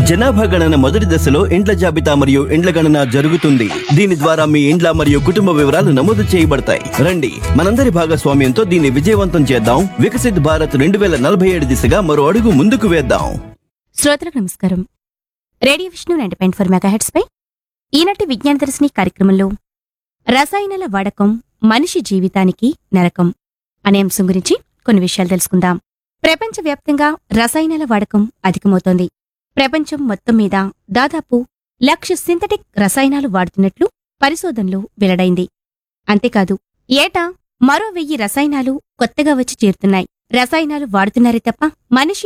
జనాభా గణన మొదటి దశలో ఇండ్ల జాబితా మరియు ఇండ్ల గణన జరుగుతుంది దీని ద్వారా మీ ఇండ్ల మరియు కుటుంబ వివరాలు నమోదు చేయబడతాయి రండి మనందరి భాగస్వామ్యంతో దీన్ని విజయవంతం చేద్దాం వికసిత్ భారత్ రెండు వేల నలభై ఏడు దిశగా మరో అడుగు ముందుకు వేద్దాం శ్రోతలకు నమస్కారం radio Vishnu ninety point four megahertz పై ఈనాటి విజ్ఞాన దర్శిని కార్యక్రమంలో రసాయనాల వాడకం మనిషి జీవితానికి నరకం అనే అంశం గురించి కొన్ని విషయాలు తెలుసుకుందాం ప్రపంచవ్యాప్తంగా రసాయనాల వాడకం అధికమవుతోంది ప్రపంచం మొత్తం మీద దాదాపు లక్ష సింథటిక్ రసాయనాలు వాడుతున్నట్లు పరిశోధనలు వెల్లడైంది అంతేకాదు ఏటా మరో వెయ్యి రసాయనాలు కొత్తగా వచ్చి చేరుతున్నాయి రసాయనాలు వాడుతున్నారే తప్ప మనిషి